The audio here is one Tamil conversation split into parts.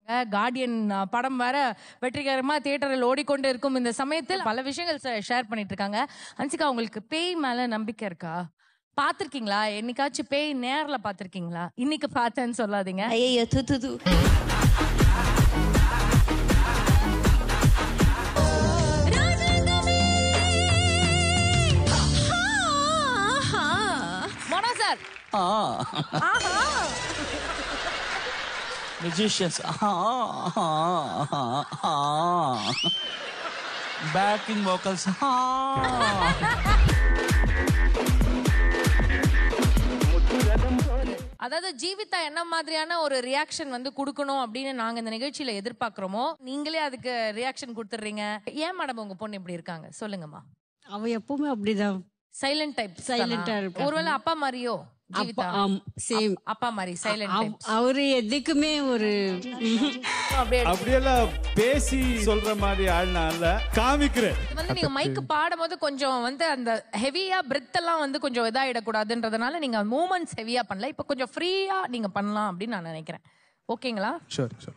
கார்டியன் அஹ், படம் வேற வெற்றிகரமா தியேட்டரில் ஓடிக்கொண்டு இருக்கும் இந்த சமயத்தில் பல விஷயங்கள் ஷேர் பண்ணிட்டு இருக்காங்க அன்சிகா உங்களுக்கு பேய் மேல நம்பிக்கை இருக்கா பாத்திருக்கீங்களா என்னைக்காச்சும் பேய் நேர்ல பாத்திருக்கீங்களா இன்னைக்கு பார்த்தேன்னு சொல்லாதீங்க ஐயோ து து து Mano sir Magicians. Backing vocals. அதாவது ஜீவிதா என்ன மாதிரியான ஒரு ரியாக்ஷன் வந்து கொடுக்கணும் அப்படின்னு நாங்க இந்த நிகழ்ச்சியில எதிர்பார்க்கிறோமோ நீங்களே அதுக்கு ரியாக்ஷன் கொடுத்துடுறீங்க ஏன் மேடம் உங்க பொண்ணு இப்படி இருக்காங்க சொல்லுங்கம்மா அவ எப்பவுமே அப்படிதான் சைலண்ட் டைப் Silent ஆ இருப்பா. ஒருவேளை அப்பா மாதிரியோ ஜீவிதா அப்பா- ஆம், same. அப்- அப்பா மாதிரி சைலண்ட் அவ- அவரு எதுக்குமே ஒரு அப்படியே அப்படியெல்லாம் பேசி சொல்ற மாதிரி ஆள் நான் இல்ல காமிக்கிறேன் இது வந்து நீங்க மைக்கு பாடும்போது கொஞ்சம் வந்து அந்த ஹெவியா பிரெத் எல்லாம் வந்து கொஞ்சம் இதாயிடக்கூடாதுன்றதுனால நீங்க மூமெண்ட்ஸ் ஹெவியா பண்ணல இப்ப கொஞ்சம் ஃப்ரீயா நீங்க பண்ணலாம் அப்படின்னு நான் நினைக்கிறேன் ஓகேங்களா ஷூர் ஷூர்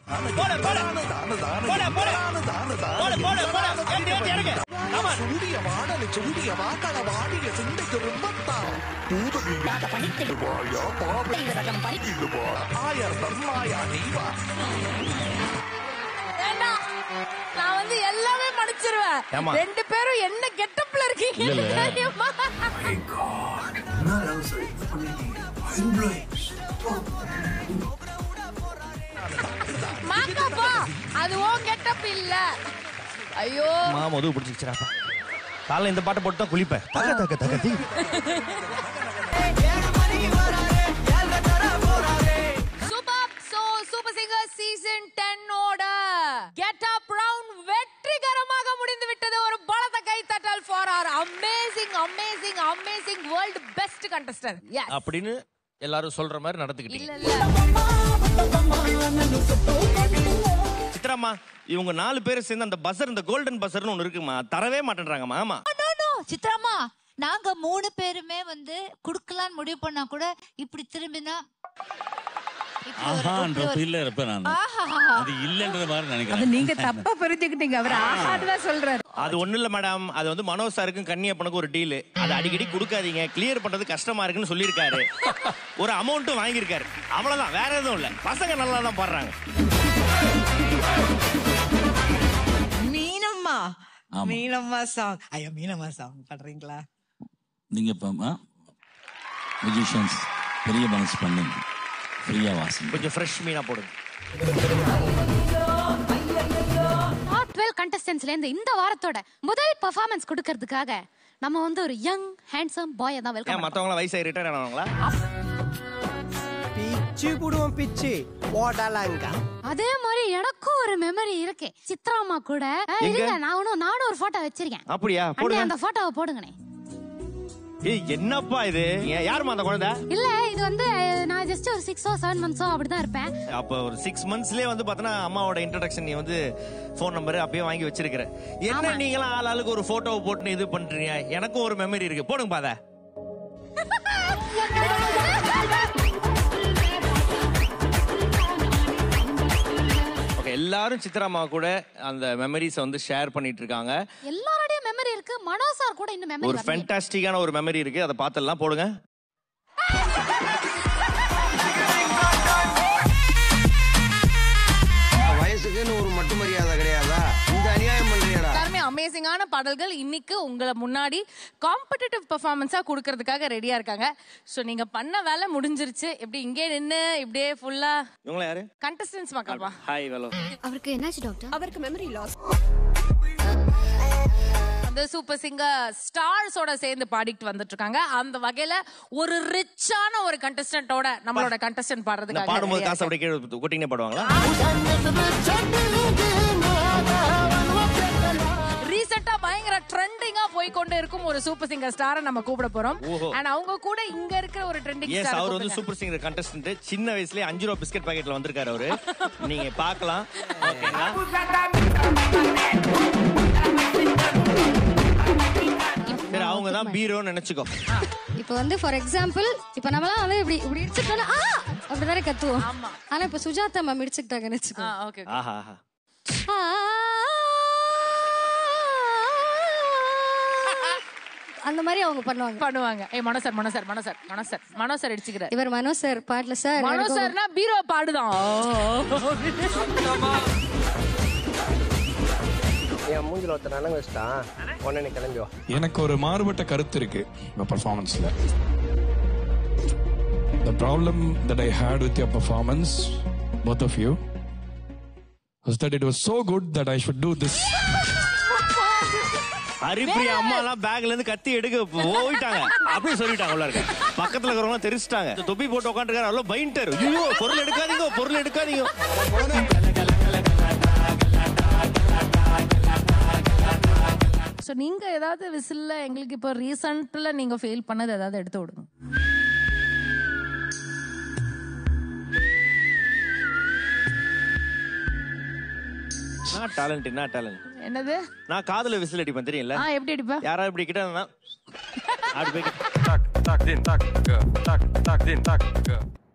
வேண்டாம். நான் வந்து எல்லாமே மன்னிச்சிருவேன் ஏம்மா? ரெண்டு பேரும் என்ன கெட்டப்ல இருக்கீங்க தெரியுமா மாக்காப்பா அது உன் கெட்டப் இல்ல ஐயோ மா மது பிடிச்சிக்கிறாப்பா காலைல இந்த பாட்டை போட்டு தான் குளிப்பேன் தக தக தக தி. Super so super singer season 10 ஓட கெட் அப் ரவுண்ட் வெற்றிகரமாக முடிந்து விட்டது ஒரு பலத்த கை தட்டல் for our amazing amazing amazing world best contestants அப்படின்னு எல்லாரும் சொல்ற மாதிரி நடந்துக்கிட்டீங்க இல்ல இல்ல சித்ராம்மா இவங்க நாலு பேரும் சேர்ந்து அந்த பசர் இந்த கோல்டன் பசர்னு ஒண்ணு இருக்குமா தரவே மாட்டேன்றாங்கம்மா ஆமா நோ நோ சித்ராமா நாங்க மூணு பேருமே வந்து குடுக்கலாம்னு முடிவு பண்ணா கூட இப்படி திரும்பினா இப்படி ஒரு- ஆஹான்ற இப்படி ஒரு- ஃபீல்ல இருப்பேன் நான் ஆஹா. அது இல்லைன்ற மாதிரி அது நினைக்கிறேன் நீங்க தப்பா புரிஞ்சுக்கிட்டீங்க அவர் ஆஹான்னு சொல்றாரு அது ஒண்ணு இல்ல மேடம் அது வந்து மனோஜ் சாருக்கும் கன்னியப்பனுக்கும் ஒரு டீல் அது அடிக்கடி கொடுக்காதீங்க கிளியர் பண்றது கஷ்டமா இருக்குன்னு சொல்லியிருக்காரு ஒரு அமௌண்ட்டும் வாங்கியிருக்காரு அவ்வளவுதான் வேற எதுவும் இல்ல பசங்க நல்லா தான் பாடுறாங்க மீனம்மா ஆமா. மீனம்மா சாங் ஐயா மீனம்மா சாங் பாடுறீங்களா நீங்க இப்ப மியூசிஷியன்ஸ் பெரிய மனசு பண்ணுங்க ஃப்ரீயா வாசிங்க கொஞ்சம் ஃப்ரெஷ் மீனா போடுங்க டாப் டுவெல் கண்டஸ்டன்ஸ்ல இருந்து இந்த வாரத்தோட முதல் பெர்ஃபார்மன்ஸ் கொடுக்கறதுக்காக நம்ம வந்து ஒரு யங் ஹேண்ட்ஸம் பாய் தான் ஏன் வெல்கம் மத்தவங்கள வயசாகி ரிட்டையர் ஆனவங்களா பிச்சு புடுவோம் பிச்சு போடலாங்க அதே மாதிரி எனக்கும் ஒரு மெமரி இருக்கு சித்ராமா கூட அஹ், எங்க? இருங்க நான் ஒன்னும் நானும் ஒரு போட்டோ வச்சிருக்கேன் அப்படியா அண்ணே போடுங்க அந்த போட்டோவை போடுங்கண்ணே ஏய் என்னப்பா இது ஏன், யாரும்மா அந்த குழந்தை இல்ல இது வந்து அஹ், நான் ஜஸ்ட் ஒரு சிக்ஸோ செவன் மந்த்ஸோ அப்படிதான் இருப்பேன் அப்ப ஒரு சிக்ஸ் மந்த்ஸ்லயே வந்து பார்த்தனா அம்மாவோட இன்ட்ரடக்ஷன் நீ வந்து ஃபோன் நம்பர் அப்பயே வாங்கி வச்சிருக்கிற என்ன நீங்களாம் ஆள் ஆளுக்கு ஒரு போட்டோவை போட்டு இது பண்றீங்க எனக்கும் ஒரு மெமரி இருக்கு போடுங்க பாத ஓகே எல்லாரும் சித்ராமா கூட அந்த மெமரிஸை வந்து ஷேர் பண்ணிட்டு இருக்காங்க எல்லாரோடய மெமரி இருக்கு மனோ சார் கூட இன்னும் ஒரு மெமரி ஃபென்டாஸ்டிக்கான ஒரு மெமரி இருக்கு அதை பார்த்தெல்லாம் போடுங்க வயசுக்குன்னு ஒரு மட்டு மரியாதை கிடையாதா இந்த அநியாயம் பண்றியடா எல்லாருமே அமேசிங்கான பாடல்கள் இன்னைக்கு உங்களை முன்னாடி காம்படிட்டிவ் பெர்ஃபார்மன்ஸா கொடுக்கறதுக்காக ரெடியா இருக்காங்க சோ நீங்க பண்ண வேலை முடிஞ்சிருச்சு எப்படி இங்கே நின்னு இப்படியே ஃபுல்லா இவங்கள யாரு கண்டஸ்டன்ஸ் மக்கள்ப்பா ஹாய் வெலோ அவருக்கு என்னாச்சு டாக்டர் அவருக்கு மெமரி லாஸ் அந்த சூப்பர் சிங்கர் ஸ்டார்ஸோட சேர்ந்து பாடிட்டு வந்துட்டு இருக்காங்க அந்த வகையில ஒரு ரிச்சான ஒரு கண்டஸ்டன்டோட நம்மளோட கண்டஸ்டன்ட் இந்த பாடுறதுக்காக பாடும்போது ready-ஆ காசு அப்படியே கீழே கொட்டிங்கனே பாடுவாங்களா ரீசெண்டா பயங்கர ட்ரெண்டிங்கா போய் கொண்டு இருக்கும் ஒரு சூப்பர் சிங்கர் ஸ்டாரை நம்ம கூப்பிட போறோம் ஓஹோ. அண்ட் அவங்க கூட இங்க இருக்கிற ஒரு ட்ரெண்டிங் எஸ் ஸ்டார் அவர் வந்து சூப்பர் சிங்கர் கண்டஸ்டன்ட் சின்ன வயசுலயே அஞ்சு ரூபா பிஸ்கட் பாக்கெட்ல வந்திருக்காரு அவரு நீங்க பார்க்கலாம் ஓகேங்களா சரி அவங்க தான் பீரோன்னு நினைச்சுக்கோ இப்போ வந்து ஃபார் எக்ஸாம்பிள் இப்போ நம்மலாம் வந்து இப்படி இப்படி இடிச்சிட்டோம்னா ஆ அப்படிதானே கத்துவோம் ஆமா. ஆனா இப்ப சுஜாதா மேம் இடிச்சுக்கிட்டாங்கன்னு வச்சுக்கோ ஓகே ஆஹா ஆஹா அந்த மாதிரி அவங்க பண்ணுவாங்க பண்ணுவாங்க ஏய் Mano sir Mano sir Mano sir Mano sir Mano sir அடிச்சுக்கிறார் இவர் மனோ சார் பாட்டுல சார் மனோ எனக்கு சார்னா பீரோ பாடுதான் என் மூஞ்சில ஒருத்தர் நலங்க வச்சுட்டான் உடனே நீ கிளம்பி வா எனக்கு ஒரு மாறுபட்ட கருத்து இருக்கு உங்க பர்ஃபார்மன்ஸ்ல The problem that I had with your performance, both of you, was that it was so good that I should do this. Haripriya அம்மா எல்லாம் பேக்ல இருந்து கத்தி எடுக்க போயிட்டாங்க அப்படியே சொல்லிட்டாங்க உள்ள இருக்க பக்கத்துல இருக்கிறவங்க தெரிச்சிட்டாங்க தொப்பி போட்டு உட்காந்துருக்காரு அவ்வளவு பைண்டர் ஐயோ பொருள் எடுக்காதீங்க பொருள் எடுக்காதீங்க ஸோ நீங்க ஏதாவது விசில்ல எங்களுக்கு இப்போ ரீசெண்ட்ல நீங்க ஃபெயில் பண்ணது ஏதாவது எடுத்து விடுங்க நான் டேலண்ட் என்ன டேலண்ட் என்னது நான் காதுல விசில் அடிப்பேன் தெரியல ஆ எப்படி அடிப்பா யாராவது இப்படி கிட்ட இருந்தா அப்படி போய் Tak, tak, din, tak, tak, tak, din, tak.